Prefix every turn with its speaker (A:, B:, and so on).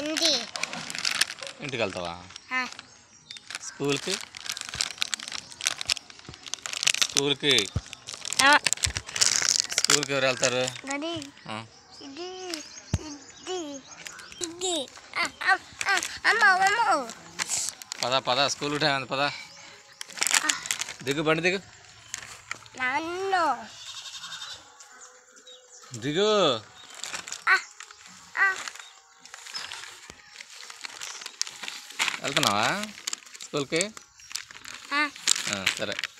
A: ఉంది
B: ఇంటికి వెళ్తావా
A: ఆ,
B: స్కూల్కి స్కూల్కి
A: ఆ,
B: స్కూల్కి ఎవరు వెళ్తారు
A: డాడీ
B: ఆ,
A: ఇది ఇది ఇది ఆ, ఆ, ఆ, అమ్మ అమ్మ
B: పద పద స్కూల్ టైం ఉంది పద దిగు బండి దిగు
A: నాన్న
B: దిగు
A: ఆ, ఆ,
B: వెళ్తున్నావా స్కూల్కి
A: ఆ.
B: ఆ, సరే